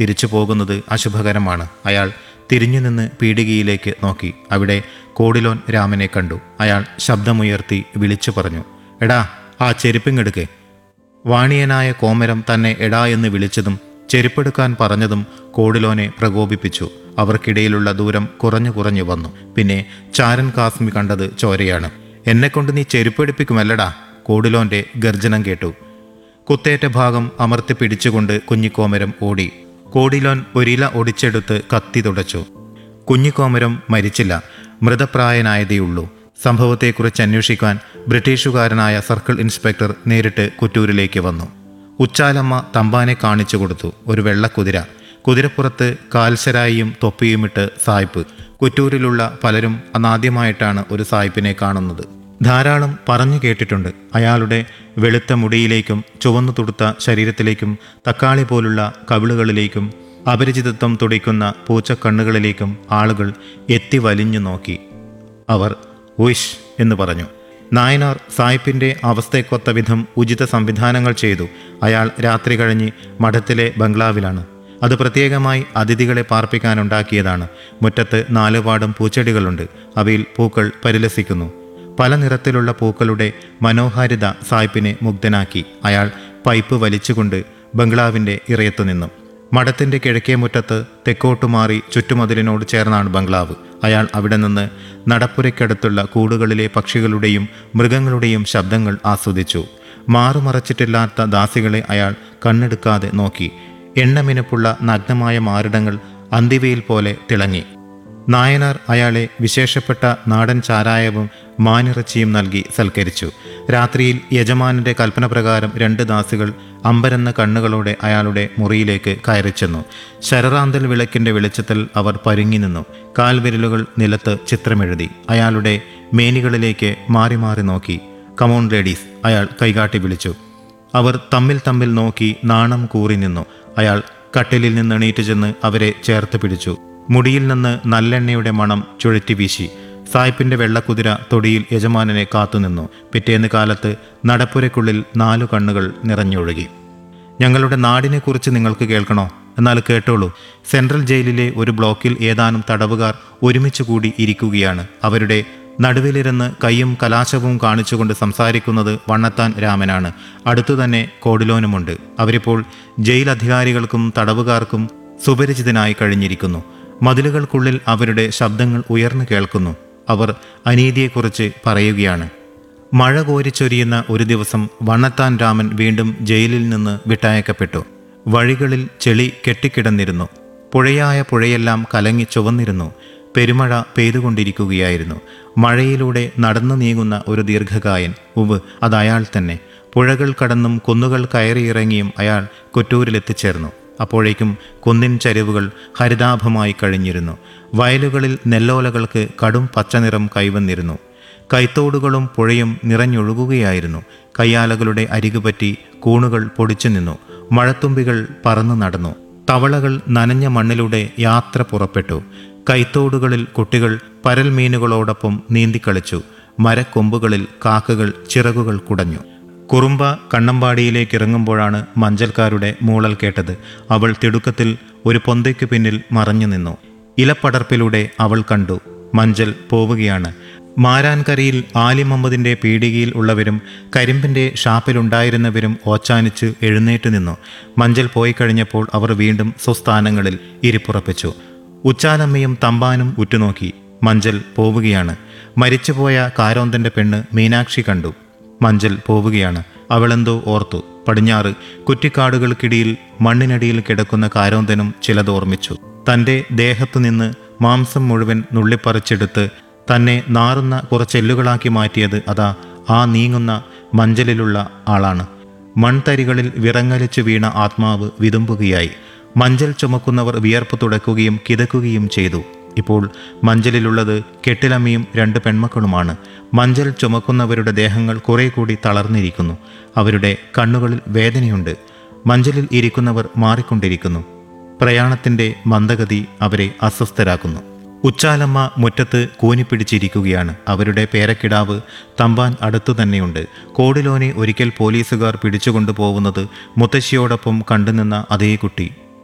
തിരിച്ചു പോകുന്നത് അശുഭകരമാണ് അയാൾ തിരിഞ്ഞു നിന്ന് പീടികയിലേക്ക് നോക്കി അവിടെ കോടിലോൻ രാമനെ കണ്ടു അയാൾ ശബ്ദമുയർത്തി വിളിച്ചു പറഞ്ഞു എടാ ആ ചെരുപ്പിങ്ങെടുക്കേ വാണിയനായ കോമരം തന്നെ എടാ എന്ന് വിളിച്ചതും ചെരുപ്പെടുക്കാൻ പറഞ്ഞതും കോടിലോനെ പ്രകോപിപ്പിച്ചു അവർക്കിടയിലുള്ള ദൂരം കുറഞ്ഞു കുറഞ്ഞു വന്നു പിന്നെ ചാരൻ കാസ്മി കണ്ടത് ചോരയാണ് എന്നെക്കൊണ്ട് നീ ചെരുപ്പെടുപ്പിക്കുമല്ലടാ കോടിലോന്റെ ഗർജനം കേട്ടു കുത്തേറ്റ ഭാഗം അമർത്തി പിടിച്ചുകൊണ്ട് കുഞ്ഞിക്കോമരം ഓടി കോടിലോൻ ഒരില ഒടിച്ചെടുത്ത് കത്തി തുടച്ചു കുഞ്ഞിക്കോമരം മരിച്ചില്ല മൃതപ്രായനായതേയുള്ളൂ സംഭവത്തെക്കുറിച്ച് അന്വേഷിക്കാൻ ബ്രിട്ടീഷുകാരനായ സർക്കിൾ ഇൻസ്പെക്ടർ നേരിട്ട് കുറ്റൂരിലേക്ക് വന്നു ഉച്ചാലമ്മ തമ്പാനെ കാണിച്ചു കൊടുത്തു ഒരു വെള്ളക്കുതിര കുതിരപ്പുറത്ത് കാൽശരായിയും തൊപ്പിയുമിട്ട് സായിപ്പ് കുറ്റൂരിലുള്ള പലരും അന്നാദ്യമായിട്ടാണ് ഒരു സായിപ്പിനെ കാണുന്നത് ധാരാളം പറഞ്ഞു കേട്ടിട്ടുണ്ട് അയാളുടെ വെളുത്ത മുടിയിലേക്കും ചുവന്നു തുടുത്ത ശരീരത്തിലേക്കും തക്കാളി പോലുള്ള കവിളുകളിലേക്കും അപരിചിതത്വം തുടിക്കുന്ന പൂച്ചക്കണ്ണുകളിലേക്കും ആളുകൾ എത്തി വലിഞ്ഞു നോക്കി അവർ ഉയിഷ് എന്ന് പറഞ്ഞു നായനാർ സായിപ്പിന്റെ അവസ്ഥയ്ക്കൊത്ത വിധം ഉചിത സംവിധാനങ്ങൾ ചെയ്തു അയാൾ രാത്രി കഴിഞ്ഞ് മഠത്തിലെ ബംഗ്ലാവിലാണ് അത് പ്രത്യേകമായി അതിഥികളെ പാർപ്പിക്കാനുണ്ടാക്കിയതാണ് മുറ്റത്ത് നാലുപാടും പൂച്ചെടികളുണ്ട് അവയിൽ പൂക്കൾ പരിലസിക്കുന്നു പല നിറത്തിലുള്ള പൂക്കളുടെ മനോഹാരിത സായിപ്പിനെ മുഗ്ധനാക്കി അയാൾ പൈപ്പ് വലിച്ചുകൊണ്ട് ബംഗ്ലാവിൻ്റെ ഇറയത്തു നിന്നു മഠത്തിന്റെ കിഴക്കേ മുറ്റത്ത് തെക്കോട്ടു മാറി ചുറ്റുമതിലിനോട് ചേർന്നാണ് ബംഗ്ലാവ് അയാൾ അവിടെ നിന്ന് നടപ്പുരയ്ക്കടുത്തുള്ള കൂടുകളിലെ പക്ഷികളുടെയും മൃഗങ്ങളുടെയും ശബ്ദങ്ങൾ ആസ്വദിച്ചു മാറുമറച്ചിട്ടില്ലാത്ത ദാസികളെ അയാൾ കണ്ണെടുക്കാതെ നോക്കി എണ്ണമിനുപ്പുള്ള നഗ്നമായ മാറിടങ്ങൾ അന്തിവയിൽ പോലെ തിളങ്ങി നായനാർ അയാളെ വിശേഷപ്പെട്ട നാടൻ ചാരായവും മാനിറച്ചിയും നൽകി സൽക്കരിച്ചു രാത്രിയിൽ യജമാനന്റെ കൽപ്പന പ്രകാരം രണ്ട് ദാസികൾ അമ്പരന്ന കണ്ണുകളോടെ അയാളുടെ മുറിയിലേക്ക് കയറിച്ചെന്നു ശരറാന്തൽ വിളക്കിന്റെ വെളിച്ചത്തിൽ അവർ പരുങ്ങി നിന്നു കാൽവിരലുകൾ നിലത്ത് ചിത്രമെഴുതി അയാളുടെ മേനികളിലേക്ക് മാറി മാറി നോക്കി കമോൺ ലേഡീസ് അയാൾ കൈകാട്ടി വിളിച്ചു അവർ തമ്മിൽ തമ്മിൽ നോക്കി നാണം കൂറി നിന്നു അയാൾ കട്ടിലിൽ നിന്ന് എണീറ്റ് ചെന്ന് അവരെ ചേർത്ത് പിടിച്ചു മുടിയിൽ നിന്ന് നല്ലെണ്ണയുടെ മണം ചുഴറ്റി വീശി സായിപ്പിന്റെ വെള്ളക്കുതിര തൊടിയിൽ യജമാനനെ കാത്തുനിന്നു പിറ്റേന്ന് കാലത്ത് നടപ്പുരയ്ക്കുള്ളിൽ നാലു കണ്ണുകൾ നിറഞ്ഞൊഴുകി ഞങ്ങളുടെ നാടിനെക്കുറിച്ച് നിങ്ങൾക്ക് കേൾക്കണോ എന്നാൽ കേട്ടോളൂ സെൻട്രൽ ജയിലിലെ ഒരു ബ്ലോക്കിൽ ഏതാനും തടവുകാർ ഒരുമിച്ച് കൂടി ഇരിക്കുകയാണ് അവരുടെ നടുവിലിരുന്ന് കൈയും കലാശവും കാണിച്ചുകൊണ്ട് സംസാരിക്കുന്നത് വണ്ണത്താൻ രാമനാണ് അടുത്തു തന്നെ കോടിലോനുമുണ്ട് അവരിപ്പോൾ ജയിൽ അധികാരികൾക്കും തടവുകാർക്കും സുപരിചിതനായി കഴിഞ്ഞിരിക്കുന്നു മതിലുകൾക്കുള്ളിൽ അവരുടെ ശബ്ദങ്ങൾ ഉയർന്നു കേൾക്കുന്നു അവർ അനീതിയെക്കുറിച്ച് പറയുകയാണ് മഴ കോരിച്ചൊരിയുന്ന ഒരു ദിവസം വണ്ണത്താൻ രാമൻ വീണ്ടും ജയിലിൽ നിന്ന് വിട്ടയക്കപ്പെട്ടു വഴികളിൽ ചെളി കെട്ടിക്കിടന്നിരുന്നു പുഴയായ പുഴയെല്ലാം കലങ്ങി ചുവന്നിരുന്നു പെരുമഴ പെയ്തുകൊണ്ടിരിക്കുകയായിരുന്നു മഴയിലൂടെ നടന്നു നീങ്ങുന്ന ഒരു ദീർഘകായൻ ഉവ് അത് അയാൾ തന്നെ പുഴകൾ കടന്നും കുന്നുകൾ കയറിയിറങ്ങിയും അയാൾ കൊറ്റൂരിലെത്തിച്ചേർന്നു അപ്പോഴേക്കും കുന്നിൻ ചരിവുകൾ ഹരിതാഭമായി കഴിഞ്ഞിരുന്നു വയലുകളിൽ നെല്ലോലകൾക്ക് കടും പച്ചനിറം കൈവന്നിരുന്നു കൈത്തോടുകളും പുഴയും നിറഞ്ഞൊഴുകുകയായിരുന്നു കയ്യാലകളുടെ അരികുപറ്റി കൂണുകൾ പൊടിച്ചു നിന്നു മഴത്തുമ്പികൾ പറന്നു നടന്നു തവളകൾ നനഞ്ഞ മണ്ണിലൂടെ യാത്ര പുറപ്പെട്ടു കൈത്തോടുകളിൽ കുട്ടികൾ പരൽ മീനുകളോടൊപ്പം നീന്തിക്കളിച്ചു മരക്കൊമ്പുകളിൽ കാക്കകൾ ചിറകുകൾ കുടഞ്ഞു കുറുമ്പ കണ്ണമ്പാടിയിലേക്ക് ഇറങ്ങുമ്പോഴാണ് മഞ്ചൽക്കാരുടെ മൂളൽ കേട്ടത് അവൾ തിടുക്കത്തിൽ ഒരു പൊന്തയ്ക്ക് പിന്നിൽ മറഞ്ഞു നിന്നു ഇലപ്പടർപ്പിലൂടെ അവൾ കണ്ടു മഞ്ചൽ പോവുകയാണ് മാരാൻകരയിൽ ആലി മുഹമ്മദിന്റെ പീടികയിൽ ഉള്ളവരും കരിമ്പിന്റെ ഷാപ്പിലുണ്ടായിരുന്നവരും ഓച്ചാനിച്ച് എഴുന്നേറ്റ് നിന്നു മഞ്ചൽ പോയി കഴിഞ്ഞപ്പോൾ അവർ വീണ്ടും സ്വസ്ഥാനങ്ങളിൽ ഇരിപ്പുറപ്പിച്ചു ഉച്ചാലമ്മയും തമ്പാനും ഉറ്റുനോക്കി മഞ്ചൽ പോവുകയാണ് മരിച്ചുപോയ കാരോന്തന്റെ പെണ്ണ് മീനാക്ഷി കണ്ടു മഞ്ചൽ പോവുകയാണ് അവളെന്തോ ഓർത്തു പടിഞ്ഞാറ് കുറ്റിക്കാടുകൾക്കിടയിൽ മണ്ണിനടിയിൽ കിടക്കുന്ന കാരോന്തനും ചിലത് ഓർമ്മിച്ചു തൻ്റെ ദേഹത്തുനിന്ന് മാംസം മുഴുവൻ നുള്ളിപ്പറിച്ചെടുത്ത് തന്നെ നാറുന്ന കുറച്ചെല്ലുകളാക്കി മാറ്റിയത് അതാ ആ നീങ്ങുന്ന മഞ്ചലിലുള്ള ആളാണ് മൺതരികളിൽ വിറങ്ങലിച്ചു വീണ ആത്മാവ് വിതുമ്പുകയായി മഞ്ചൽ ചുമക്കുന്നവർ വിയർപ്പ് തുടക്കുകയും കിതക്കുകയും ചെയ്തു ഇപ്പോൾ മഞ്ചലിലുള്ളത് കെട്ടിലമ്മയും രണ്ട് പെൺമക്കളുമാണ് മഞ്ചൽ ചുമക്കുന്നവരുടെ ദേഹങ്ങൾ കുറെ കൂടി തളർന്നിരിക്കുന്നു അവരുടെ കണ്ണുകളിൽ വേദനയുണ്ട് മഞ്ചലിൽ ഇരിക്കുന്നവർ മാറിക്കൊണ്ടിരിക്കുന്നു പ്രയാണത്തിന്റെ മന്ദഗതി അവരെ അസ്വസ്ഥരാക്കുന്നു ഉച്ചാലമ്മ മുറ്റത്ത് കൂനിപ്പിടിച്ചിരിക്കുകയാണ് അവരുടെ പേരക്കിടാവ് തമ്പാൻ അടുത്തു തന്നെയുണ്ട് കോടിലോനെ ഒരിക്കൽ പോലീസുകാർ പിടിച്ചുകൊണ്ടു പോകുന്നത് മുത്തശ്ശിയോടൊപ്പം കണ്ടുനിന്ന അതേ കുട്ടി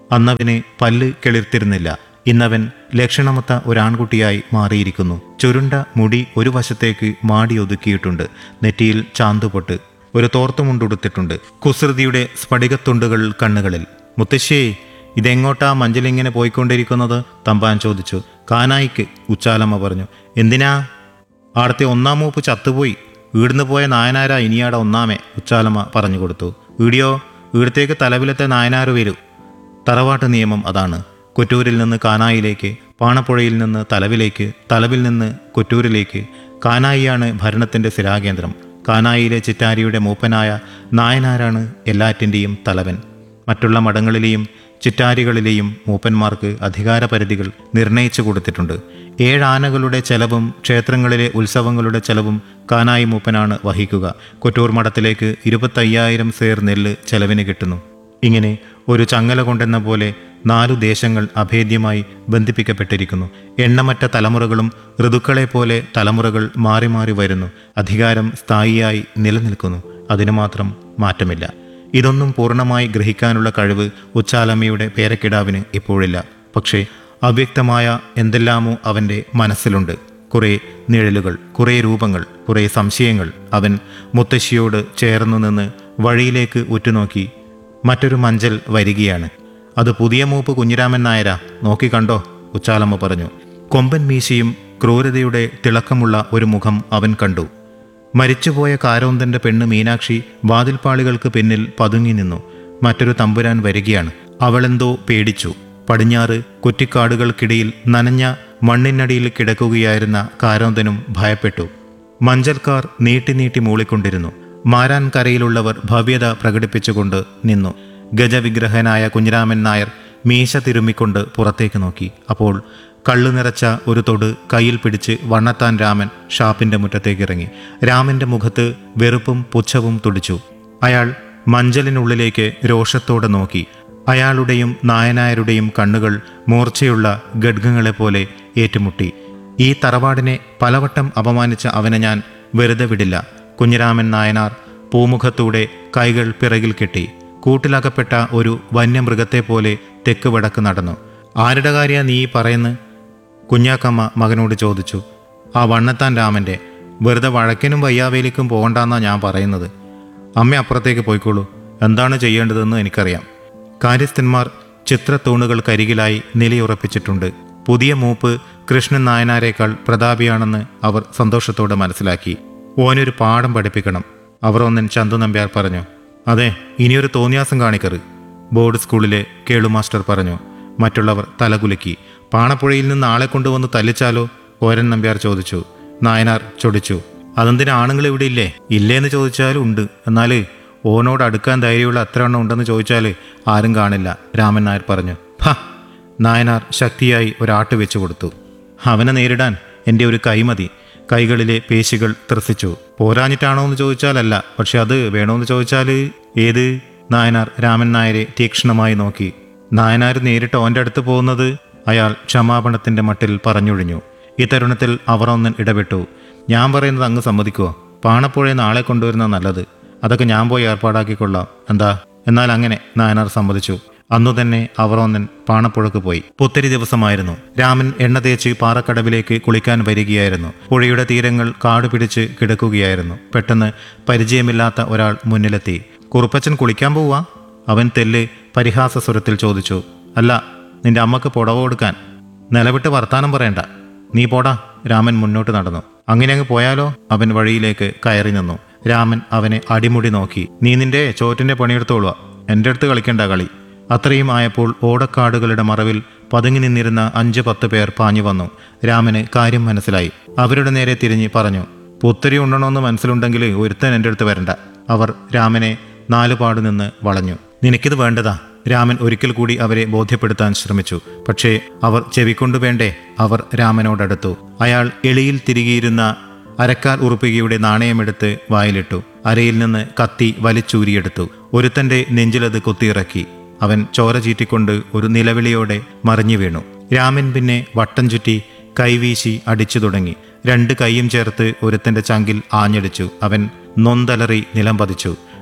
അന്നവന് പല്ല് കിളിർത്തിരുന്നില്ല ഇന്നവൻ ലക്ഷണമൊത്ത ഒരാൺകുട്ടിയായി മാറിയിരിക്കുന്നു ചുരുണ്ട മുടി ഒരു വശത്തേക്ക് മാടി ഒതുക്കിയിട്ടുണ്ട് നെറ്റിയിൽ ചാന്തുപൊട്ട് ഒരു തോർത്തുമുണ്ടുടുത്തിട്ടുണ്ട് കുസൃതിയുടെ സ്ഫടികത്തുണ്ടുകൾ കണ്ണുകളിൽ മുത്തശ്ശേ ഇതെങ്ങോട്ടാ മഞ്ചലിങ്ങനെ പോയിക്കൊണ്ടിരിക്കുന്നത് തമ്പാൻ ചോദിച്ചു കാനായിക്ക് ഉച്ചാലമ്മ പറഞ്ഞു എന്തിനാ ആടത്തെ ഒന്നാം മൂപ്പ് ചത്തുപോയി ഈടുന്ന് പോയ നായനാരാ ഇനിയാടെ ഒന്നാമേ ഉച്ചാലമ്മ പറഞ്ഞു കൊടുത്തു ഈടിയോ ഈടത്തേക്ക് തലവിലത്തെ നായനാറ് വരൂ തറവാട്ട് നിയമം അതാണ് കൊറ്റൂരിൽ നിന്ന് കാനായിലേക്ക് പാണപ്പുഴയിൽ നിന്ന് തലവിലേക്ക് തലവിൽ നിന്ന് കൊറ്റൂരിലേക്ക് കാനായിയാണ് ഭരണത്തിൻ്റെ സ്ഥിരാകേന്ദ്രം കാനായിലെ ചിറ്റാരിയുടെ മൂപ്പനായ നായനാരാണ് എല്ലാറ്റിൻ്റെയും തലവൻ മറ്റുള്ള മഠങ്ങളിലെയും ചിറ്റാരികളിലെയും മൂപ്പന്മാർക്ക് അധികാരപരിധികൾ നിർണയിച്ചു കൊടുത്തിട്ടുണ്ട് ഏഴാനകളുടെ ചെലവും ക്ഷേത്രങ്ങളിലെ ഉത്സവങ്ങളുടെ ചെലവും കാനായി മൂപ്പനാണ് വഹിക്കുക കൊറ്റൂർ മഠത്തിലേക്ക് ഇരുപത്തയ്യായിരം സേർ നെല്ല് ചെലവിന് കിട്ടുന്നു ഇങ്ങനെ ഒരു ചങ്ങല കൊണ്ടെന്ന പോലെ നാലു ദേശങ്ങൾ അഭേദ്യമായി ബന്ധിപ്പിക്കപ്പെട്ടിരിക്കുന്നു എണ്ണമറ്റ തലമുറകളും ഋതുക്കളെ പോലെ തലമുറകൾ മാറി മാറി വരുന്നു അധികാരം സ്ഥായിയായി നിലനിൽക്കുന്നു അതിനു മാത്രം മാറ്റമില്ല ഇതൊന്നും പൂർണ്ണമായി ഗ്രഹിക്കാനുള്ള കഴിവ് ഉച്ചാലമ്മയുടെ പേരക്കിടാവിന് ഇപ്പോഴില്ല പക്ഷേ അവ്യക്തമായ എന്തെല്ലാമോ അവൻ്റെ മനസ്സിലുണ്ട് കുറേ നിഴലുകൾ കുറേ രൂപങ്ങൾ കുറേ സംശയങ്ങൾ അവൻ മുത്തശ്ശിയോട് ചേർന്നു നിന്ന് വഴിയിലേക്ക് ഉറ്റുനോക്കി മറ്റൊരു മഞ്ചൽ വരികയാണ് അത് പുതിയ മൂപ്പ് കുഞ്ഞിരാമൻ നായരാ നോക്കിക്കണ്ടോ ഉച്ചാലമ്മ പറഞ്ഞു കൊമ്പൻ മീശയും ക്രൂരതയുടെ തിളക്കമുള്ള ഒരു മുഖം അവൻ കണ്ടു മരിച്ചുപോയ കാരോന്തന്റെ പെണ്ണ് മീനാക്ഷി വാതിൽപ്പാളികൾക്ക് പിന്നിൽ പതുങ്ങി നിന്നു മറ്റൊരു തമ്പുരാൻ വരികയാണ് അവളെന്തോ പേടിച്ചു പടിഞ്ഞാറ് കുറ്റിക്കാടുകൾക്കിടയിൽ നനഞ്ഞ മണ്ണിനടിയിൽ കിടക്കുകയായിരുന്ന കാരോന്തനും ഭയപ്പെട്ടു മഞ്ചൽക്കാർ നീട്ടി നീട്ടി മൂളിക്കൊണ്ടിരുന്നു മാരാൻ കരയിലുള്ളവർ ഭവ്യത പ്രകടിപ്പിച്ചുകൊണ്ട് നിന്നു ഗജവിഗ്രഹനായ കുഞ്ഞിരാമൻ നായർ മീശ തിരുമ്മിക്കൊണ്ട് പുറത്തേക്ക് നോക്കി അപ്പോൾ കള്ളു നിറച്ച ഒരു തൊട് കയ്യിൽ പിടിച്ച് വണ്ണത്താൻ രാമൻ ഷാപ്പിന്റെ മുറ്റത്തേക്ക് ഇറങ്ങി രാമന്റെ മുഖത്ത് വെറുപ്പും പുച്ഛവും തുടിച്ചു അയാൾ മഞ്ചലിനുള്ളിലേക്ക് രോഷത്തോടെ നോക്കി അയാളുടെയും നായനായരുടെയും കണ്ണുകൾ മൂർച്ചയുള്ള ഗഡ്ഗങ്ങളെപ്പോലെ ഏറ്റുമുട്ടി ഈ തറവാടിനെ പലവട്ടം അപമാനിച്ച അവനെ ഞാൻ വെറുതെ വിടില്ല കുഞ്ഞിരാമൻ നായനാർ പൂമുഖത്തൂടെ കൈകൾ പിറകിൽ കെട്ടി കൂട്ടിലകപ്പെട്ട ഒരു വന്യമൃഗത്തെ പോലെ തെക്ക് വടക്ക് നടന്നു ആരുടെ കാര്യ നീ ഈ പറയുന്നത് കുഞ്ഞാക്കമ്മ മകനോട് ചോദിച്ചു ആ വണ്ണത്താൻ രാമൻ്റെ വെറുതെ വഴക്കിനും വയ്യാവേലിക്കും പോകണ്ടെന്നാ ഞാൻ പറയുന്നത് അമ്മ അപ്പുറത്തേക്ക് പോയിക്കോളൂ എന്താണ് ചെയ്യേണ്ടതെന്ന് എനിക്കറിയാം കാര്യസ്ഥന്മാർ ചിത്രത്തൂണുകൾക്കരികിലായി നിലയുറപ്പിച്ചിട്ടുണ്ട് പുതിയ മൂപ്പ് കൃഷ്ണൻ നായനാരേക്കാൾ പ്രതാപിയാണെന്ന് അവർ സന്തോഷത്തോടെ മനസ്സിലാക്കി ഓനൊരു പാഠം പഠിപ്പിക്കണം അവർ ഒന്നൻ ചന്തു നമ്പ്യാർ പറഞ്ഞു അതെ ഇനിയൊരു തോന്നിയാസം കാണിക്കറ് ബോർഡ് സ്കൂളിലെ കേളു മാസ്റ്റർ പറഞ്ഞു മറ്റുള്ളവർ തലകുലുക്കി പാണപ്പുഴയിൽ നിന്ന് ആളെ കൊണ്ടുവന്ന് തല്ലിച്ചാലോ ഓരൻ നമ്പ്യാർ ചോദിച്ചു നായനാർ ചൊടിച്ചു അതെന്തിനാ ആണുങ്ങൾ ഇവിടെ ഇല്ലേ ഇല്ലേന്ന് ചോദിച്ചാലും ഉണ്ട് എന്നാൽ ഓനോട് അടുക്കാൻ ധൈര്യമുള്ള എത്ര എണ്ണം ഉണ്ടെന്ന് ചോദിച്ചാൽ ആരും കാണില്ല രാമൻ നായർ പറഞ്ഞു ഹ നായനാർ ശക്തിയായി ഒരാട്ട് വെച്ചു കൊടുത്തു അവനെ നേരിടാൻ എൻ്റെ ഒരു കൈമതി കൈകളിലെ പേശികൾ ത്രസിച്ചു പോരാഞ്ഞിട്ടാണോ എന്ന് ചോദിച്ചാലല്ല പക്ഷെ അത് വേണോന്ന് ചോദിച്ചാൽ ഏത് നായനാർ രാമൻ നായരെ തീക്ഷ്ണമായി നോക്കി നായനാർ നേരിട്ട് ഓൻ്റെ അടുത്ത് പോകുന്നത് അയാൾ ക്ഷമാപണത്തിന്റെ മട്ടിൽ പറഞ്ഞൊഴിഞ്ഞു ഈ തരുണത്തിൽ അവർ ഒന്നൻ ഇടപെട്ടു ഞാൻ പറയുന്നത് അങ്ങ് സമ്മതിക്കുമോ പാണപ്പുഴയെ നാളെ കൊണ്ടുവരുന്ന നല്ലത് അതൊക്കെ ഞാൻ പോയി ഏർപ്പാടാക്കിക്കൊള്ളാം എന്താ എന്നാൽ അങ്ങനെ നായനാർ സമ്മതിച്ചു അന്നു തന്നെ അവർ ഒന്നൻ പാണപ്പുഴക്ക് പോയി പുത്തരി ദിവസമായിരുന്നു രാമൻ എണ്ണ തേച്ച് പാറക്കടവിലേക്ക് കുളിക്കാൻ വരികയായിരുന്നു പുഴയുടെ തീരങ്ങൾ കാട് പിടിച്ച് കിടക്കുകയായിരുന്നു പെട്ടെന്ന് പരിചയമില്ലാത്ത ഒരാൾ മുന്നിലെത്തി കുറുപ്പച്ചൻ കുളിക്കാൻ പോവാ അവൻ തെല്ല് പരിഹാസ സ്വരത്തിൽ ചോദിച്ചു അല്ല നിന്റെ അമ്മക്ക് പുടവ കൊടുക്കാൻ നിലവിട്ട് വർത്താനം പറയണ്ട നീ പോടാ രാമൻ മുന്നോട്ട് നടന്നു അങ്ങനെ അങ്ങ് പോയാലോ അവൻ വഴിയിലേക്ക് കയറി നിന്നു രാമൻ അവനെ അടിമുടി നോക്കി നീ നിന്റെ ചോറ്റിന്റെ പണിയെടുത്തോളുക എൻ്റെ അടുത്ത് കളിക്കണ്ട കളി അത്രയും ആയപ്പോൾ ഓടക്കാടുകളുടെ മറവിൽ പതുങ്ങി നിന്നിരുന്ന അഞ്ച് പത്ത് പേർ പാഞ്ഞു വന്നു രാമന് കാര്യം മനസ്സിലായി അവരുടെ നേരെ തിരിഞ്ഞ് പറഞ്ഞു പുത്തരി ഉണ്ടണമെന്ന് മനസ്സിലുണ്ടെങ്കിൽ ഒരുത്തൻ എൻ്റെ അടുത്ത് വരണ്ട അവർ രാമനെ നാലുപാട് നിന്ന് വളഞ്ഞു നിനക്കിത് വേണ്ടതാ രാമൻ ഒരിക്കൽ കൂടി അവരെ ബോധ്യപ്പെടുത്താൻ ശ്രമിച്ചു പക്ഷേ അവർ ചെവിക്കൊണ്ടു വേണ്ടേ അവർ രാമനോടടുത്തു അയാൾ എളിയിൽ തിരികിയിരുന്ന അരക്കാൽ ഉറുപ്പികയുടെ നാണയമെടുത്ത് വായിലിട്ടു അരയിൽ നിന്ന് കത്തി വലിച്ചൂരിയെടുത്തു ഒരുത്തന്റെ നെഞ്ചിലത് കുത്തിയിറക്കി അവൻ ചോര ചീറ്റിക്കൊണ്ട് ഒരു നിലവിളിയോടെ മറിഞ്ഞു വീണു രാമൻ പിന്നെ വട്ടം ചുറ്റി കൈവീശി അടിച്ചു തുടങ്ങി രണ്ട് കൈയും ചേർത്ത് ഒരുത്തന്റെ ചങ്കിൽ ആഞ്ഞടിച്ചു അവൻ നൊന്തലറി നിലം പതിച്ചു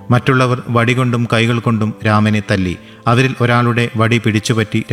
മറ്റുള്ളവർ വടികൊണ്ടും കൈകൾ കൊണ്ടും രാമനെ തല്ലി അവരിൽ ഒരാളുടെ വടി പിടിച്ചുപറ്റി